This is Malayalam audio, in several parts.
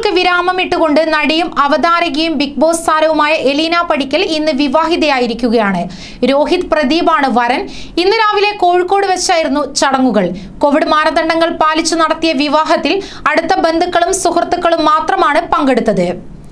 വർഷങ്ങൾക്ക് വിരാമം ഇട്ടുകൊണ്ട് നടിയും അവതാരകയും ബിഗ് ബോസ് താരവുമായ എലീന പടിക്കൽ ഇന്ന് വിവാഹിതയായിരിക്കുകയാണ് രോഹിത് പ്രദീപാണ് വരൻ ഇന്ന് രാവിലെ കോഴിക്കോട് വെച്ചായിരുന്നു ചടങ്ങുകൾ കോവിഡ് മാനദണ്ഡങ്ങൾ പാലിച്ചു നടത്തിയ വിവാഹത്തിൽ അടുത്ത ബന്ധുക്കളും സുഹൃത്തുക്കളും മാത്രമാണ് പങ്കെടുത്തത്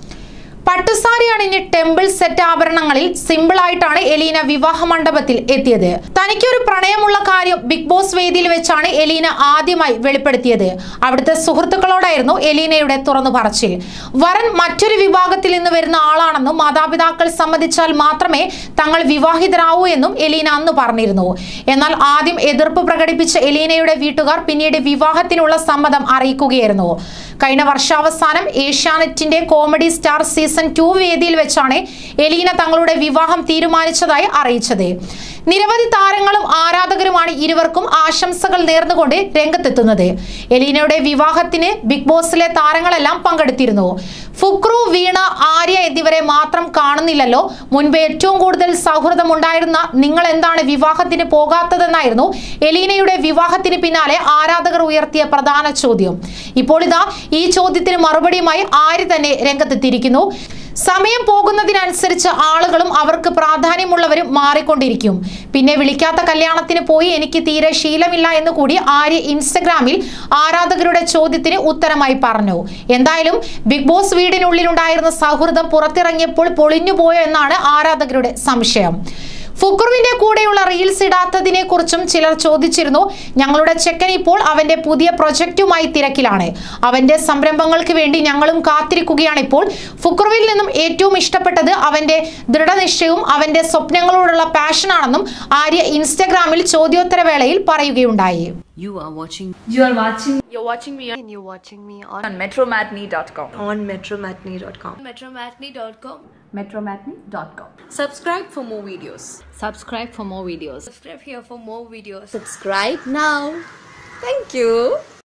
പട്ടുസാരി അണിഞ്ഞ് ടെമ്പിൾ സെറ്റ് ആഭരണങ്ങളിൽ സിമ്പിൾ ആയിട്ടാണ് എലീന വിവാഹ മണ്ഡപത്തിൽ എത്തിയത് തനിക്കൊരു പ്രണയമുള്ള കാര്യം ബിഗ് ബോസ് വേദിയിൽ വെച്ചാണ് എലീന ആദ്യമായി വെളിപ്പെടുത്തിയത് അവിടുത്തെ സുഹൃത്തുക്കളോടായിരുന്നു എലീനയുടെ തുറന്നു പറച്ചിൽ വരൻ മറ്റൊരു വിഭാഗത്തിൽ നിന്ന് വരുന്ന ആളാണെന്നും മാതാപിതാക്കൾ സമ്മതിച്ചാൽ മാത്രമേ തങ്ങൾ വിവാഹിതരാവൂ എന്നും എലീന അന്ന് പറഞ്ഞിരുന്നു എന്നാൽ ആദ്യം എതിർപ്പ് പ്രകടിപ്പിച്ച എലീനയുടെ വീട്ടുകാർ പിന്നീട് വിവാഹത്തിനുള്ള സമ്മതം അറിയിക്കുകയായിരുന്നു കഴിഞ്ഞ വർഷാവസാനം ഏഷ്യാനെറ്റിന്റെ കോമഡി സ്റ്റാർ സീസൺ ടു വേദിയിൽ വെച്ചാണ് എലീന തങ്ങളുടെ വിവാഹം തീരുമാനിച്ചതായി അറിയിച്ചത് നിരവധി താരങ്ങളും ആരാധകരുമാണ് ഇരുവർക്കും ആശംസകൾ നേർന്നുകൊണ്ട് രംഗത്തെത്തുന്നത് എലീനയുടെ വിവാഹത്തിന് ബിഗ് ബോസിലെ താരങ്ങളെല്ലാം പങ്കെടുത്തിരുന്നു ഫുക്രു വീണ ആര്യ എന്നിവരെ മാത്രം കാണുന്നില്ലല്ലോ മുൻപ് ഏറ്റവും കൂടുതൽ സൗഹൃദമുണ്ടായിരുന്ന നിങ്ങൾ എന്താണ് വിവാഹത്തിന് പോകാത്തതെന്നായിരുന്നു എലീനയുടെ വിവാഹത്തിന് പിന്നാലെ ആരാധകർ ഉയർത്തിയ പ്രധാന ചോദ്യം ഇപ്പോൾ ഇതാ ഈ ചോദ്യത്തിന് മറുപടിയുമായി ആര്യ തന്നെ രംഗത്തെത്തിയിരിക്കുന്നു സമയം പോകുന്നതിനനുസരിച്ച് ആളുകളും അവർക്ക് പ്രാധാന്യമുള്ളവരും മാറിക്കൊണ്ടിരിക്കും പിന്നെ വിളിക്കാത്ത കല്യാണത്തിന് പോയി എനിക്ക് തീരെ ശീലമില്ല എന്ന് കൂടി ആര്യ ഇൻസ്റ്റഗ്രാമിൽ ആരാധകരുടെ ചോദ്യത്തിന് ഉത്തരമായി പറഞ്ഞു എന്തായാലും ബിഗ് ബോസ് വീടിനുള്ളിലുണ്ടായിരുന്ന സൗഹൃദം പുറത്തിറങ്ങിയപ്പോൾ പൊളിഞ്ഞുപോയോ എന്നാണ് ആരാധകരുടെ സംശയം ഫുക്രുവിന്റെ കൂടെയുള്ള റീൽസ് ഇടാത്തതിനെ കുറിച്ചും ചിലർ ചോദിച്ചിരുന്നു ഞങ്ങളുടെ ചെക്കൻ ഇപ്പോൾ അവന്റെ പുതിയ പ്രൊജക്റ്റുമായി തിരക്കിലാണ് അവന്റെ സംരംഭങ്ങൾക്ക് വേണ്ടി ഞങ്ങളും കാത്തിരിക്കുകയാണ് ഇപ്പോൾ ഫുക്രുവിൽ നിന്നും ഏറ്റവും ഇഷ്ടപ്പെട്ടത് അവന്റെ ദൃഢനിശ്ചയവും അവന്റെ സ്വപ്നങ്ങളോടുള്ള പാഷനാണെന്നും ആര്യ ഇൻസ്റ്റഗ്രാമിൽ ചോദ്യോത്തരവേളയിൽ പറയുകയുണ്ടായി You are watching You are watching You're watching me on, and you're watching me on, on metromatney.com. on metromatney.com. metromatney.com. Metromatney.com. Subscribe for more videos. subscribe for more videos. Subscribe here for more videos. Subscribe now. Thank you.